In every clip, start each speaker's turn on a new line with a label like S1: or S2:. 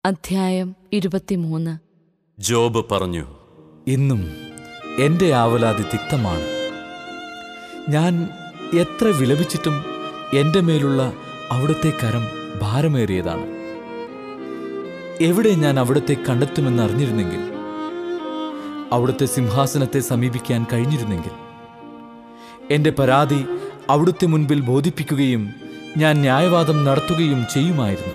S1: അധ്യായം ഇരുപത്തിമൂന്ന്
S2: ജോബ് പറഞ്ഞു
S3: ഇന്നും എൻ്റെ ആവലാതി തിക്തമാണ് ഞാൻ എത്ര വിലപിച്ചിട്ടും എൻ്റെ മേലുള്ള അവിടുത്തെ കരം ഭാരമേറിയതാണ് എവിടെ ഞാൻ അവിടുത്തെ കണ്ടെത്തുമെന്ന് അറിഞ്ഞിരുന്നെങ്കിൽ അവിടുത്തെ സിംഹാസനത്തെ സമീപിക്കാൻ കഴിഞ്ഞിരുന്നെങ്കിൽ എൻ്റെ പരാതി അവിടുത്തെ മുൻപിൽ ബോധിപ്പിക്കുകയും ഞാൻ ന്യായവാദം നടത്തുകയും ചെയ്യുമായിരുന്നു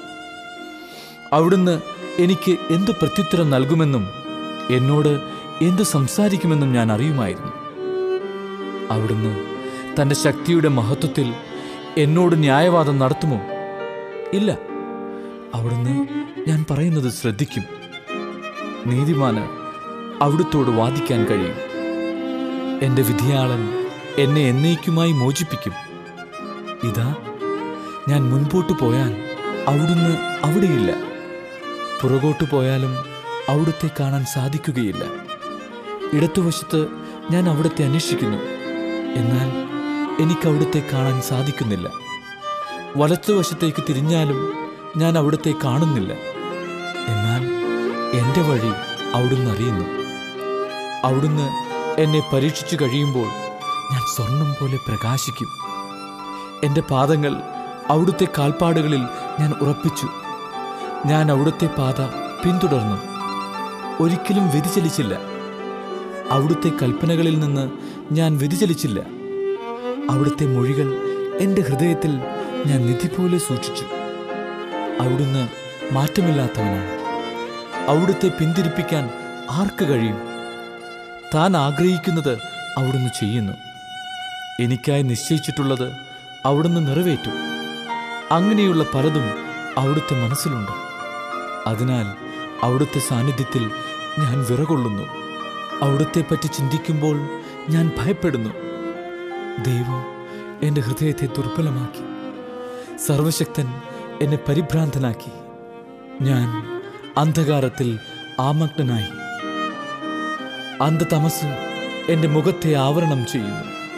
S3: അവിടുന്ന് എനിക്ക് എന്ത് പ്രത്യുത്തരം നൽകുമെന്നും എന്നോട് എന്ത് സംസാരിക്കുമെന്നും ഞാൻ അറിയുമായിരുന്നു അവിടുന്ന് തൻ്റെ ശക്തിയുടെ മഹത്വത്തിൽ എന്നോട് ന്യായവാദം നടത്തുമോ ഇല്ല അവിടുന്ന് ഞാൻ പറയുന്നത് ശ്രദ്ധിക്കും നീതിമാന് അവിടുത്തോട് വാദിക്കാൻ കഴിയും എൻ്റെ വിധിയാളൻ എന്നെ എന്നേക്കുമായി മോചിപ്പിക്കും ഇതാ ഞാൻ മുൻപോട്ട് പോയാൽ അവിടുന്ന് അവിടെയില്ല പുറകോട്ട് പോയാലും അവിടുത്തെ കാണാൻ സാധിക്കുകയില്ല ഇടത്തുവശത്ത് ഞാൻ അവിടുത്തെ അന്വേഷിക്കുന്നു എന്നാൽ എനിക്ക് അവിടുത്തെ കാണാൻ സാധിക്കുന്നില്ല വലത്തുവശത്തേക്ക് തിരിഞ്ഞാലും ഞാൻ അവിടുത്തെ കാണുന്നില്ല എന്നാൽ എൻ്റെ വഴി അവിടുന്ന് അറിയുന്നു അവിടുന്ന് എന്നെ പരീക്ഷിച്ചു കഴിയുമ്പോൾ ഞാൻ സ്വർണം പോലെ പ്രകാശിക്കും എൻ്റെ പാദങ്ങൾ അവിടുത്തെ കാൽപ്പാടുകളിൽ ഞാൻ ഉറപ്പിച്ചു ഞാൻ അവിടുത്തെ പാത പിന്തുടർന്നു ഒരിക്കലും വ്യതിചലിച്ചില്ല അവിടുത്തെ കൽപ്പനകളിൽ നിന്ന് ഞാൻ വ്യതിചലിച്ചില്ല അവിടുത്തെ മൊഴികൾ എൻ്റെ ഹൃദയത്തിൽ ഞാൻ നിധി പോലെ സൂക്ഷിച്ചു അവിടുന്ന് മാറ്റമില്ലാത്തവനാണ് അവിടുത്തെ പിന്തിരിപ്പിക്കാൻ ആർക്ക് കഴിയും താൻ ആഗ്രഹിക്കുന്നത് അവിടുന്ന് ചെയ്യുന്നു എനിക്കായി നിശ്ചയിച്ചിട്ടുള്ളത് അവിടുന്ന് നിറവേറ്റും അങ്ങനെയുള്ള പലതും അവിടുത്തെ മനസ്സിലുണ്ട് അതിനാൽ അവിടുത്തെ സാന്നിധ്യത്തിൽ ഞാൻ വിറകൊള്ളുന്നു അവിടുത്തെ പറ്റി ചിന്തിക്കുമ്പോൾ ഞാൻ ഭയപ്പെടുന്നു ദൈവം എൻ്റെ ഹൃദയത്തെ ദുർബലമാക്കി സർവശക്തൻ എന്നെ പരിഭ്രാന്തനാക്കി ഞാൻ അന്ധകാരത്തിൽ ആമഗ്നനായി അന്ധതമസ് എൻ്റെ മുഖത്തെ ആവരണം ചെയ്യുന്നു